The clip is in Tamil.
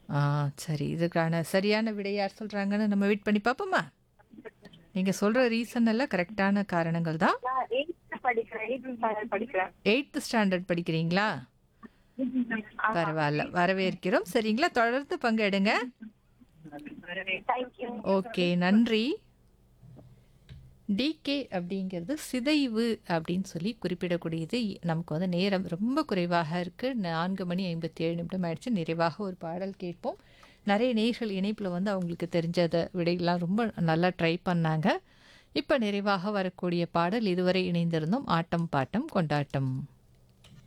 ஆ சரி. இதுக்கான சரியான விடை யார் சொல்றாங்கன்னு நம்ம வெயிட் பண்ணி பார்ப்போமா? நீங்க சொல்ற ரீசன் எல்லாம் கரெக்ட்டான காரணங்கள் தான். நான் 8த் படிக்கிறேன். 8த் ஸ்டாண்டர்ட் படிக்கிறேன். 8த் ஸ்டாண்டர்ட் படிக்கிறீங்களா? ஆமா. பரவால்ல. வரவேற்கிறோம். சரிங்களா? தொடர்ந்து பங்கெடுங்க. Thank you. ஓகே. நன்றி. டிகே அப்படிங்கிறது சிதைவு அப்படின்னு சொல்லி குறிப்பிடக்கூடியது. நமக்கு வந்து நேரம் ரொம்ப குறைவாக இருக்கு. 4 மணி 57 நிமிடம் ஆயிடுச்சு. நிறைவாக ஒரு பாடல் கேட்போம். நெறைய நேயர்கள் இணைப்புல வந்து அவங்களுக்கு தெரிஞ்சத விடையெல்லாம் ரொம்ப நல்லா ட்ரை பண்ணாங்க. இப்ப நிறைவாக வரக்கூடிய பாடல் இதுவரை இணைந்திருந்தோம். ஆட்டம் பாட்டம் கொண்டாட்டம்.